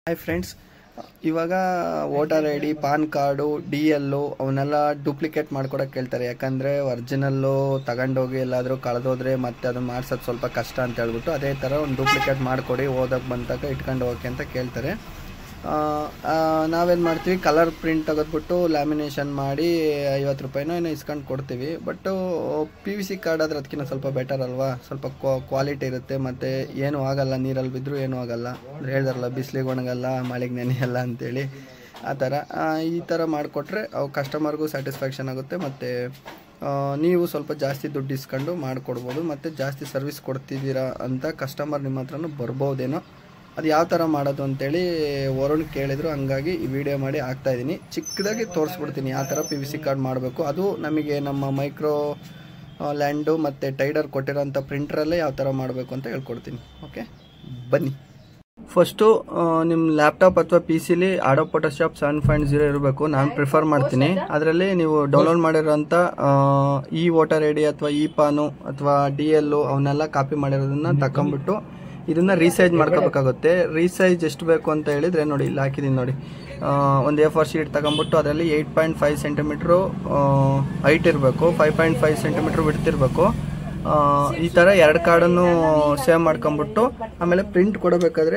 hi friends ಇವಾಗ voter I D PAN card D L ಅವನ್ನೆಲ್ಲ duplicate ಮಾಡ್ಕೊಡಕ್ಕೆ ಕೇಳ್ತಾರೆ ಯಾಕಂದರೆ ಒರಿಜಿನಲ್ಲು ತಗೊಂಡೋಗಿ ಎಲ್ಲಾದರೂ ಕಳೆದೋದ್ರೆ ಮತ್ತೆ ಅದನ್ನ ಮಾಡ್ಸೋದು ಸ್ವಲ್ಪ ಕಷ್ಟ ಅಂತ ಹೇಳ್ಬಿಟ್ಟು ಅದೇ ಥರ ಒಂದು ಡೂಪ್ಲಿಕೇಟ್ ಮಾಡಿಕೊಡಿ ಓದೋಕೆ ಬಂದಾಗ ಇಟ್ಕೊಂಡು ಹೋಗಕ್ಕೆ ಅಂತ ಕೇಳ್ತಾರೆ ನಾವೇನು ಮಾಡ್ತೀವಿ ಕಲರ್ ಪ್ರಿಂಟ್ ತೆಗೆದ್ಬಿಟ್ಟು ಲ್ಯಾಮಿನೇಷನ್ ಮಾಡಿ ಐವತ್ತು ರೂಪಾಯಿನೋ ಏನೋ ಇಸ್ಕೊಂಡು ಕೊಡ್ತೀವಿ but P V C card ಆದರೆ ಅದಕ್ಕಿಂತ ಸ್ವಲ್ಪ ಬೆಟರ್ ಅಲ್ವಾ ಸ್ವಲ್ಪ ಕ್ವಾಲಿಟಿ ಇರುತ್ತೆ ಮತ್ತು ಏನೂ ಆಗಲ್ಲ ನೀರಲ್ಲಿ ಬಿದ್ದರೂ ಏನೂ ಆಗಲ್ಲ ಅಂದ್ರೆ ಹೇಳ್ದಾರಲ್ಲ ಬಿಸಿಲಿಗೆ ಒಣಗಲ್ಲ ಮಳೆಗೆ ನೆನೆಯಲ್ಲ ಅಂತೇಳಿ ಆ ಥರ ಆ, ಈ ಥರ ಮಾಡಿಕೊಟ್ರೆ ಅವು ಕಸ್ಟಮರ್ಗೂ ಸ್ಯಾಟಿಸ್ಫ್ಯಾಕ್ಷನ್ ಆಗುತ್ತೆ ಮತ್ತು ನೀವು ಸ್ವಲ್ಪ ಜಾಸ್ತಿ ದುಡ್ಡು ಇಸ್ಕೊಂಡು ಮಾಡಿಕೊಡ್ಬೋದು ಮತ್ತು ಜಾಸ್ತಿ ಸರ್ವಿಸ್ ಕೊಡ್ತಿದ್ದೀರಾ ಅಂತ ಕಸ್ಟಮರ್ ನಿಮ್ಮ ಹತ್ರನೂ ಬರ್ಬೋದೇನೋ ಅದು ಯಾವ ಥರ ಮಾಡೋದು ಅಂತೇಳಿ ವರುಣ್ ಕೇಳಿದ್ರು ಹಂಗಾಗಿ ಈ ವಿಡಿಯೋ ಮಾಡಿ ಹಾಕ್ತಾ ಇದ್ದೀನಿ ಚಿಕ್ಕದಾಗಿ ತೋರಿಸ್ಬಿಡ್ತೀನಿ ಯಾವ ಥರ ಪಿ ವಿ ಸಿ ಕಾರ್ಡ್ ಮಾಡಬೇಕು ಅದು ನಮಗೆ ನಮ್ಮ ಮೈಕ್ರೋ ಲ್ಯಾಂಡು ಮತ್ತು ಟೈಡರ್ ಕೊಟ್ಟಿರೋಂಥ ಪ್ರಿಂಟ್ರಲ್ಲೇ ಯಾವ ಥರ ಮಾಡಬೇಕು ಅಂತ ಹೇಳ್ಕೊಡ್ತೀನಿ ಓಕೆ ಬನ್ನಿ ಫಸ್ಟು ನಿಮ್ಮ ಲ್ಯಾಪ್ಟಾಪ್ ಅಥವಾ ಪಿ ಸಿಲಿ ಆಡೋ ಫೋಟೋಶಾಪ್ ಸೆವೆನ್ ಪಾಯಿಂಟ್ ಜೀರೋ ಇರಬೇಕು ನಾನು ಪ್ರಿಫರ್ ಮಾಡ್ತೀನಿ ಅದರಲ್ಲಿ ನೀವು ಡೌನ್ಲೋಡ್ ಮಾಡಿರೋಂಥ ಇ ವೋಟರ್ ಐ ಡಿ ಅಥವಾ ಇ ಪಾನು ಅಥವಾ ಡಿ ಎಲ್ಲು ಅವನ್ನೆಲ್ಲ ಕಾಪಿ ಮಾಡಿರೋದನ್ನ ತಕೊಂಬಿಟ್ಟು ಇದನ್ನ ರೀಸೈಜ್ ಮಾಡ್ಕೋಬೇಕಾಗುತ್ತೆ ರೀಸೈಜ್ ಎಷ್ಟು ಬೇಕು ಅಂತ ಹೇಳಿದ್ರೆ ನೋಡಿ ಇಲ್ಲಿ ಹಾಕಿದ್ದೀನಿ ನೋಡಿ ಒಂದು ಎ ಫೋರ್ ಶೀಟ್ ತಗೊಂಬಿಟ್ಟು ಅದರಲ್ಲಿ eight point five centimetre height ಇರಬೇಕು ಫೈವ್ ಪಾಯಿಂಟ್ ಫೈವ್ ಸೆಂಟಿಮೀಟ್ರ್ ಬಿಡ್ತಿರ್ಬೇಕು ಆ, ಈ ಥರ ಎರಡು ಕಾರ್ಡನ್ನು ಸೇವ್ ಮಾಡ್ಕೊಂಬಿಟ್ಟು ಆಮೇಲೆ ಪ್ರಿಂಟ್ ಕೊಡಬೇಕಾದ್ರೆ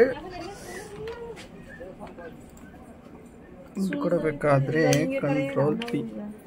ಪ್ರಿಂಟ್ ಕೊಡಬೇಕಾದ್ರೆ ಕಂಟ್ರೋಲ್ ಪಿ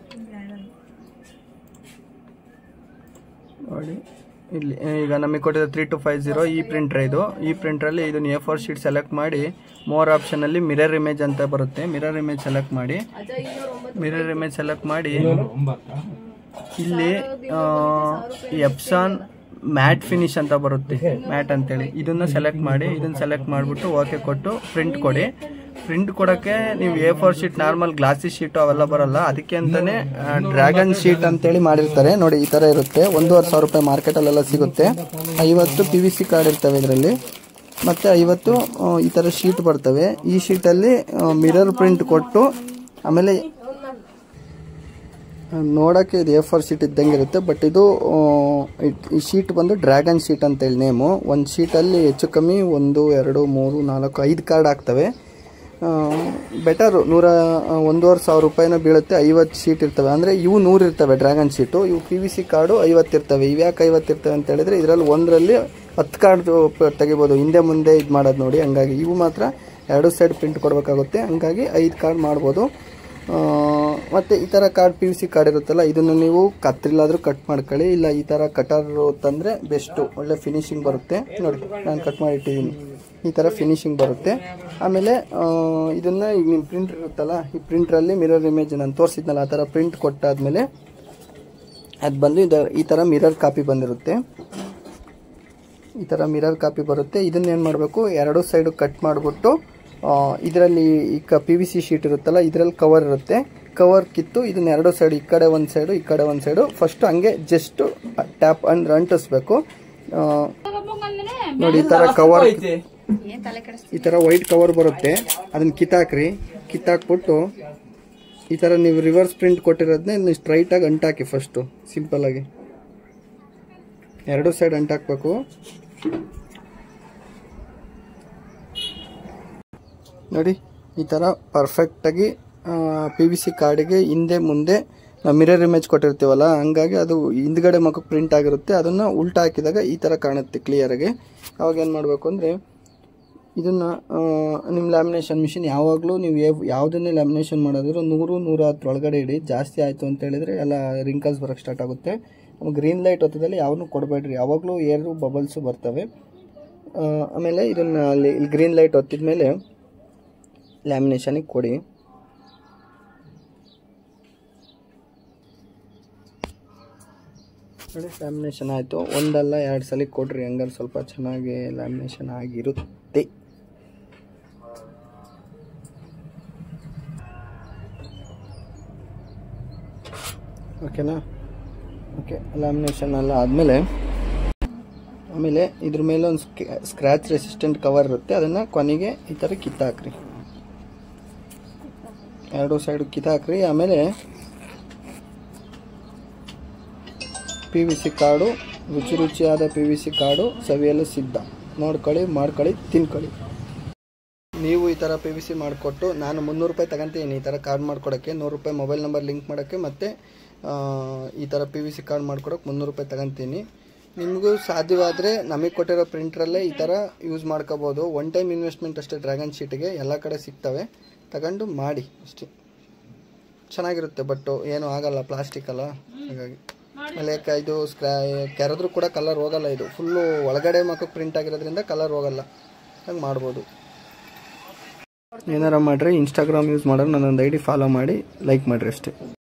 ನೋಡಿ ಇಲ್ಲಿ ಈಗ ನಮಗೆ ಕೊಟ್ಟಿರೋ ತ್ರೀ ಟು ಫೈವ್ ಜೀರೋ ಈ ಪ್ರಿಂಟ್ರ್ ಇದು ಈ ಪ್ರಿಂಟ್ರಲ್ಲಿ ಇದನ್ನ ಎ ಫೋರ್ ಶೀಟ್ ಸೆಲೆಕ್ಟ್ ಮಾಡಿ ಮೋರ್ ಆಪ್ಷನಲ್ಲಿ ಮಿರರ್ ಇಮೇಜ್ ಅಂತ ಬರುತ್ತೆ ಮಿರರ್ ಇಮೇಜ್ ಸೆಲೆಕ್ಟ್ ಮಾಡಿ ಮಿರರ್ ಇಮೇಜ್ ಸೆಲೆಕ್ಟ್ ಮಾಡಿ ಇಲ್ಲಿ ಎಪ್ಸಾನ್ ಮ್ಯಾಟ್ ಫಿನಿಶ್ ಅಂತ ಬರುತ್ತೆ ಮ್ಯಾಟ್ ಅಂತೇಳಿ ಇದನ್ನ ಸೆಲೆಕ್ಟ್ ಮಾಡಿ ಇದನ್ನ ಸೆಲೆಕ್ಟ್ ಮಾಡಿಬಿಟ್ಟು ಓಕೆ ಕೊಟ್ಟು ಪ್ರಿಂಟ್ ಕೊಡಿ ಪ್ರಿಂಟ್ ಕೊಡೋಕ್ಕೆ ನೀವು A four sheet normal glossy sheet ಅವೆಲ್ಲ ಬರಲ್ಲ ಅದಕ್ಕೆ ಅಂತಾನೆ ಡ್ರ್ಯಾಗನ್ ಶೀಟ್ ಅಂತೇಳಿ ಮಾಡಿರ್ತಾರೆ ನೋಡಿ ಈ ಥರ ಇರುತ್ತೆ ಒಂದೂವರೆ ಸಾವಿರ ರೂಪಾಯಿ ಮಾರ್ಕೆಟಲ್ಲೆಲ್ಲ ಸಿಗುತ್ತೆ ಐವತ್ತು ಪಿ ವಿ ಸಿ ಕಾರ್ಡ್ ಇರ್ತವೆ ಇದರಲ್ಲಿ ಮತ್ತು ಐವತ್ತು ಆ, ಈ ಥರ ಶೀಟ್ ಬರ್ತವೆ ಈ ಶೀಟಲ್ಲಿ ಮಿರರ್ ಪ್ರಿಂಟ್ ಕೊಟ್ಟು ಆಮೇಲೆ ನೋಡೋಕ್ಕೆ ಇದು ಎ ಫೋರ್ ಶೀಟ್ ಇದ್ದಂಗೆ ಇರುತ್ತೆ ಬಟ್ ಇದು ಆ, ಇಟ್- ಈ ಶೀಟ್ ಬಂದು ಡ್ರ್ಯಾಗನ್ ಶೀಟ್ ಅಂತೇಳಿ ನೇಮು ಒಂದು ಶೀಟಲ್ಲಿ ಹೆಚ್ಚು ಕಮ್ಮಿ ಒಂದು ಎರಡು ಮೂರು ನಾಲ್ಕು ಐದು ಕಾರ್ಡ್ ಆಗ್ತವೆ ಬೆಟರು ನೂರ ಆ, ಒಂದೂವರೆ ಸಾವಿರ ರೂಪಾಯಿನ ಬೀಳುತ್ತೆ ಐವತ್ತು ಶೀಟ್ ಇರ್ತವೆ ಅಂದರೆ ಇವು ನೂರು ಇರ್ತವೆ ಡ್ರ್ಯಾಗನ್ ಶೀಟು ಇವು ಪಿ ವಿ ಸಿ ಕಾರ್ಡು ಐವತ್ತು ಇರ್ತವೆ ಇವು ಯಾಕೆ ಐವತ್ತು ಇರ್ತವೆ ಅಂತ ಹೇಳಿದ್ರೆ ಇದರಲ್ಲಿ ಒಂದರಲ್ಲಿ ಹತ್ತು ಕಾರ್ಡ್ ತೆಗಿಬೋದು ಹಿಂದೆ ಮುಂದೆ ಇದು ಮಾಡೋದು ನೋಡಿ ಹಂಗಾಗಿ ಇವು ಮಾತ್ರ ಎರಡು ಸೈಡ್ ಪ್ರಿಂಟ್ ಕೊಡಬೇಕಾಗುತ್ತೆ ಹಂಗಾಗಿ ಐದು ಕಾರ್ಡ್ ಮಾಡ್ಬೋದು ಆ, ಮತ್ತೆ ಈ ಥರ card P U C card ಇರುತ್ತಲ್ಲ ಇದನ್ನು ನೀವು ಕತ್ರಿಲಾದರೂ ಕಟ್ ಮಾಡ್ಕೊಳ್ಳಿ ಇಲ್ಲ ಈ ಥರ ಕಟರ್ ತಂದರೆ ಬೆಸ್ಟು ಒಳ್ಳೆ ಫಿನಿಶಿಂಗ್ ಬರುತ್ತೆ ನೋಡಿ ನಾನು ಕಟ್ ಮಾಡಿ ಇಟ್ಟಿದ್ದೀನಿ ಈ ಥರ ಫಿನಿಶಿಂಗ್ ಬರುತ್ತೆ ಆಮೇಲೆ ಆ, ಇದನ್ನ ಈಗ ನಿಮ್ಮ ಪ್ರಿಂಟ್ ಇರುತ್ತಲ್ಲ ಈ ಪ್ರಿಂಟ್ರಲ್ಲಿ ಮಿರರ್ ಇಮೇಜ್ ನಾನು ತೋರಿಸಿದ್ನಲ್ಲ ಆ ಥರ ಪ್ರಿಂಟ್ ಕೊಟ್ಟಾದ್ಮೇಲೆ ಅದು ಬಂದು ಇದು ಈ ಥರ ಮಿರರ್ ಕಾಪಿ ಬಂದಿರುತ್ತೆ ಈ ಥರ ಮಿರರ್ ಕಾಪಿ ಬರುತ್ತೆ ಇದನ್ನ ಏನು ಮಾಡಬೇಕು ಎರಡು ಸೈಡು ಕಟ್ ಮಾಡಿಬಿಟ್ಟು ಇದರಲ್ಲಿ ಈ ಕ ಪಿ ವಿ ಸಿ ಶೀಟ್ ಇರುತ್ತಲ್ಲ ಇದರಲ್ಲಿ ಕವರ್ ಇರುತ್ತೆ ಕವರ್ ಕಿತ್ತು ಇದನ್ನ ಎರಡು ಸೈಡ್ ಈ ಕಡೆ ಒಂದು ಸೈಡು ಈ ಕಡೆ ಒಂದು ಸೈಡು ಫಸ್ಟ್ ಹಂಗೆ ಜಸ್ಟ್ ಟ್ಯಾಪ್ ಅಂದ್ರೆ ಅಂಟಿಸ್ಬೇಕು ಆ, ನೋಡಿ ಈ ಥರ ಕವರ್ ಈ ಥರ ವೈಟ್ ಕವರ್ ಬರುತ್ತೆ ಅದನ್ನ ಕಿತ್ತಾಕ್ರಿ ಕಿತ್ತಾಕ್ಬಿಟ್ಟು ಈ ಥರ ನೀವು ರಿವರ್ಸ್ ಪ್ರಿಂಟ್ ಕೊಟ್ಟಿರೋದನ್ನ ನೀವು ಸ್ಟ್ರೈಟಾಗಿ ಅಂಟಾಕಿ ಫಸ್ಟು ಸಿಂಪಲ್ ಆಗಿ ಎರಡು ಸೈಡ್ ಅಂಟಾಕ್ಬೇಕು ನೋಡಿ ಈ ಥರ ಪರ್ಫೆಕ್ಟಾಗಿ ಪಿ ವಿ ಸಿ ಕಾರ್ಡಿಗೆ ಹಿಂದೆ ಮುಂದೆ ನಾವು ಮಿರರ್ ಇಮೇಜ್ ಕೊಟ್ಟಿರ್ತೀವಲ್ಲ ಹಂಗಾಗಿ ಅದು ಹಿಂದ್ಗಡೆ ಮಕ್ಕ ಪ್ರಿಂಟ್ ಆಗಿರುತ್ತೆ ಅದನ್ನು ಉಲ್ಟಾ ಹಾಕಿದಾಗ ಈ ಥರ ಕಾಣುತ್ತೆ ಕ್ಲಿಯರಾಗಿ ಅವಾಗ ಏನು ಮಾಡಬೇಕು ಅಂದರೆ ಇದನ್ನು ನಿಮ್ಮ ಲ್ಯಾಮಿನೇಷನ್ ಮಿಷಿನ್ ಯಾವಾಗಲೂ ನೀವು ಯಾವ- ಯಾವುದನ್ನೇ ಲ್ಯಾಮಿನೇಷನ್ ಮಾಡೋದ್ರು ನೂರು ನೂರ ಹತ್ತರೊಳಗಡೆ ಇಡಿ ಜಾಸ್ತಿ ಆಯಿತು ಅಂತ ಹೇಳಿದ್ರೆ ಎಲ್ಲ ರಿಂಕಲ್ಸ್ ಬರೋಕ್ಕೆ ಸ್ಟಾರ್ಟ್ ಆಗುತ್ತೆ ಗ್ರೀನ್ ಲೈಟ್ ಹೊತ್ತದಲ್ಲಿ ಯಾವನ್ನೂ ಕೊಡಬೇಡ್ರಿ ಯಾವಾಗಲೂ ಏರು ಬಬಲ್ಸು ಬರ್ತವೆ ಆ, ಆಮೇಲೆ ಇದನ್ನು ಅಲ್ಲಿ ಗ್ರೀನ್ ಲೈಟ್ ಒತ್ತಿದ ಮೇಲೆ ಲ್ಯಾಮಿನೇಷನಿಗೆ ಕೊಡಿ ನೋಡಿ ಲ್ಯಾಮಿನೇಷನ್ ಆಯಿತು ಒಂದಲ್ಲ ಎರಡು ಸಲ ಕೊಡ್ರಿ ಹಂಗಾರೆ ಸ್ವಲ್ಪ ಚೆನ್ನಾಗಿ ಲ್ಯಾಮಿನೇಷನ್ ಆಗಿರುತ್ತೆ ಓಕೆನಾ ಓಕೆ ಲ್ಯಾಮಿನೇಷನ್ ಎಲ್ಲ ಆದಮೇಲೆ ಆಮೇಲೆ ಇದ್ರ ಮೇಲೆ ಒಂದು ಸ್ಕ್ರ್ಯಾಚ್ ರೆಸಿಸ್ಟೆಂಟ್ ಕವರ್ ಇರುತ್ತೆ ಅದನ್ನು ಕೊನೆಗೆ ಈ ಥರ ಕಿತ್ತಾಕ್ರಿ ಎರಡು ಸೈಡ್ ಕಿತ್ತಾಕ್ರಿ ಆಮೇಲೆ ಪಿ ವಿ ಸಿ ಕಾರ್ಡು ರುಚಿ ರುಚಿಯಾದ ಪಿ ವಿ ಸಿ ಕಾರ್ಡು ಸವಿಯಲು ಸಿದ್ಧ ನೋಡ್ಕೊಳ್ಳಿ ಮಾಡ್ಕೊಳ್ಳಿ ತಿನ್ಕೊಳ್ಳಿ ನೀವು ಈ ಥರ ಪಿ ವಿ ಸಿ ಮಾಡಿಕೊಟ್ಟು ನಾನು ಮುನ್ನೂರು ರೂಪಾಯಿ ತಗೊಂತೀನಿ ಈ ಥರ ಕಾರ್ಡ್ ಮಾಡ್ಕೊಡೋಕ್ಕೆ ನೂರು ರೂಪಾಯಿ ಮೊಬೈಲ್ ನಂಬರ್ ಲಿಂಕ್ ಮಾಡೋಕ್ಕೆ ಮತ್ತು ಈ ಥರ ಪಿ ವಿ ಸಿ ಕಾರ್ಡ್ ಮಾಡ್ಕೊಡೋಕೆ ಮುನ್ನೂರು ರೂಪಾಯಿ ತಗೊಂತೀನಿ ನಿಮಗೂ ಸಾಧ್ಯವಾದರೆ ನಮಗೆ ಕೊಟ್ಟಿರೋ ಪ್ರಿಂಟ್ರಲ್ಲೇ ಈ ಥರ ಯೂಸ್ ಮಾಡ್ಕೋಬೋದು ಒನ್ ಟೈಮ್ ಇನ್ವೆಸ್ಟ್ಮೆಂಟ್ ಅಷ್ಟೇ ಡ್ರ್ಯಾಗನ್ ಶೀಟಿಗೆ ಎಲ್ಲ ಕಡೆ ಸಿಗ್ತವೆ ತಗೊಂಡು ಮಾಡಿ ಅಷ್ಟೇ ಚೆನ್ನಾಗಿರುತ್ತೆ ಬಟ್ಟು ಏನೂ ಆಗಲ್ಲ ಪ್ಲಾಸ್ಟಿಕ್ ಅಲ್ಲ ಹಾಗಾಗಿ ಆಮೇಲೆ ಕ- ಇದು ಸ್ಕ್ರಾ ಕೆರೆದ್ರೂ ಕೂಡ ಕಲರ್ ಹೋಗಲ್ಲ ಇದು ಫುಲ್ಲು ಒಳಗಡೆ ಮಕ್ಕಕ್ಕೆ ಪ್ರಿಂಟ್ ಆಗಿರೋದ್ರಿಂದ ಕಲರ್ ಹೋಗಲ್ಲ ಹಂಗೆ ಮಾಡ್ಬೋದು ಏನಾರ ಮಾಡಿರಿ ಇನ್ಸ್ಟಾಗ್ರಾಮ್ ಯೂಸ್ ಮಾಡೋರು ನನ್ನೊಂದು ಐ ಡಿ ಫಾಲೋ ಮಾಡಿ ಲೈಕ್ ಮಾಡಿರಿ ಅಷ್ಟೇ